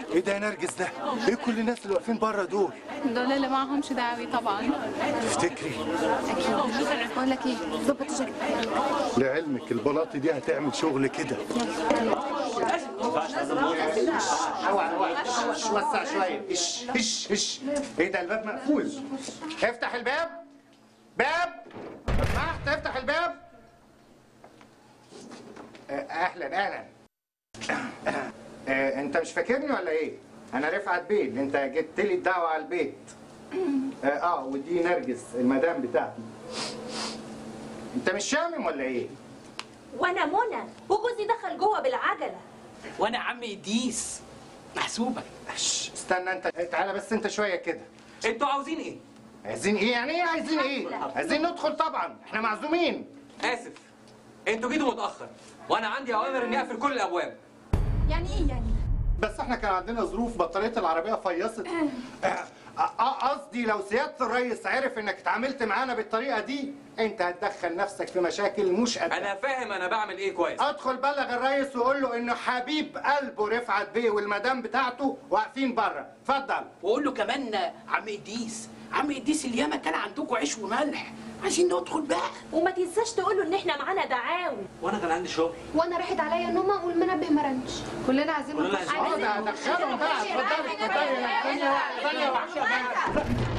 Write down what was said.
ايه ده يا نرجس ده ايه كل الناس اللي واقفين بره دول دول اللي معهمش دعوي طبعا تفتكري اكيد بقول لك ايه ظبط الجاكيت لعلمك البلاطي دي هتعمل شغل كده اوعى اوعى وسع شويه هش هش هش ايه ده الباب مقفول افتح الباب باب لو سمحت افتح الباب آه، اهلا اهلا آه، انت مش فاكرني ولا ايه انا رفعت بيه انت جبت لي الدعوه على البيت اه, آه ودي نرجس المدام بتاعتي انت مش شامم ولا ايه وانا منى وجوزي دخل جوه بالعجله وانا عم اديس محسوبه شش، استنى انت تعالى بس انت شويه كده انتوا عاوزين ايه عايزين ايه يعني ايه عايزين ايه عايزين ندخل طبعا احنا معزومين اسف انتوا جيتوا متاخر وانا عندي اوامر اني اقفل كل الابواب يعني ايه يعني بس احنا كان عندنا ظروف بطاريه العربيه فيصت آه، آه، قصدي لو سياده الريس عرف انك اتعاملت معانا بالطريقه دي انت هتدخل نفسك في مشاكل مش قد انا فاهم انا بعمل ايه كويس ادخل بلغ الريس وقول له انه حبيب قلبه رفعت بيه والمدام بتاعته واقفين بره اتفضل واقول له كمان عم اديس عم اديس الياما كان عندكم عيش وملح عايزين ندخل بقى وما تنساش تقول له ان احنا معانا دعاوي وانا كان عندي شغل وانا راحت عليا النومه والمنبه ما رنش كلنا عايزين كلنا نخش. عايزين- اه ده دخلهم بقى اتفضلي اتفضلي ثانيه واحده ثانيه واحده